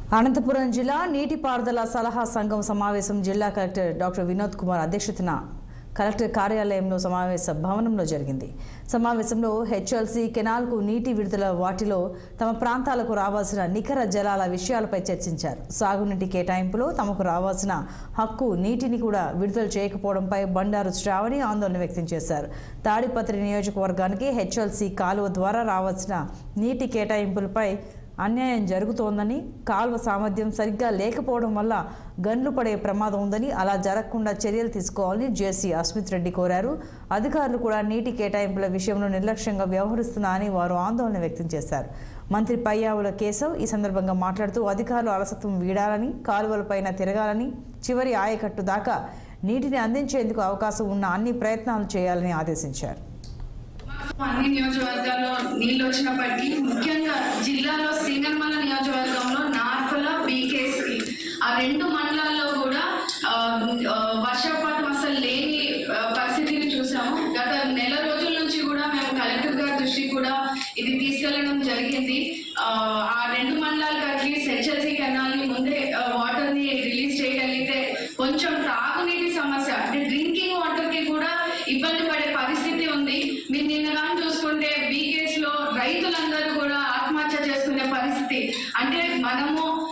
అనంతపురం జిల్లా నీటిపారుదల సలహా సంఘం సమావేశం జిల్లా కలెక్టర్ డాక్టర్ వినోద్ కుమార్ అధ్యక్షతన కలెక్టర్ కార్యాలయంలో సమావేశ భవనంలో జరిగింది సమావేశంలో హెచ్ఎల్సీ కెనాల్కు నీటి విడుదల వాటిలో తమ ప్రాంతాలకు రావాల్సిన నికర జలాల విషయాలపై చర్చించారు సాగునీటి కేటాయింపులో తమకు రావాల్సిన హక్కు నీటిని కూడా విడుదల చేయకపోవడంపై బండారు శ్రావణి ఆందోళన వ్యక్తం చేశారు తాడిపత్రి నియోజకవర్గానికి హెచ్ఎల్సీ కాలువ ద్వారా రావాల్సిన నీటి కేటాయింపులపై అన్యాయం జరుగుతోందని కాల్వ సామర్థ్యం సరిగ్గా లేకపోవడం వల్ల గన్లు పడే ప్రమాదం ఉందని అలా జరగకుండా చర్యలు తీసుకోవాలని జేసీ అస్మిత్ రెడ్డి కోరారు అధికారులు కూడా నీటి కేటాయింపుల విషయంలో నిర్లక్ష్యంగా వ్యవహరిస్తున్నారని వారు ఆందోళన వ్యక్తం చేశారు మంత్రి పయ్యావుల కేశవ్ ఈ సందర్భంగా మాట్లాడుతూ అధికారులు అలసత్వం వీడాలని కాలువలపైన తిరగాలని చివరి ఆయకట్టు దాకా నీటిని అందించేందుకు అవకాశం ఉన్న అన్ని ప్రయత్నాలు చేయాలని ఆదేశించారు అన్ని నియోజకవర్గాల్లో నీళ్ళు వచ్చినప్పటికీ ముఖ్యంగా జిల్లాలో సింగనమల నియోజకవర్గంలో నార్పల బీకేసి ఆ రెండు మండలాల్లో కూడా ఆ, ఆ, వర్షపాతం అసలు లేని ఆ, పరిస్థితిని చూసాము గత నెల రోజుల నుంచి కూడా మేము కలెక్టర్ గారి దృష్టికి కూడా ఇది తీసుకెళ్లడం జరిగింది ఆ, ఆ రెండు మండలాలకు అట్లీస్ట్ హెచ్ఎల్సీ కెనాల్ ని ముందే వాటర్ ని రిలీజ్ చేయగలిగితే కొంచెం తాగునీటి సమస్య అంటే డ్రింకింగ్ వాటర్ కి కూడా ఇబ్బంది పడే పరిస్థితి ఉంది మీరు నిన్న కానీ చూసుకుంటే బీకేస్ లో రైతులందరూ కూడా ఆత్మహత్య చేసుకునే పరిస్థితి అంటే మనము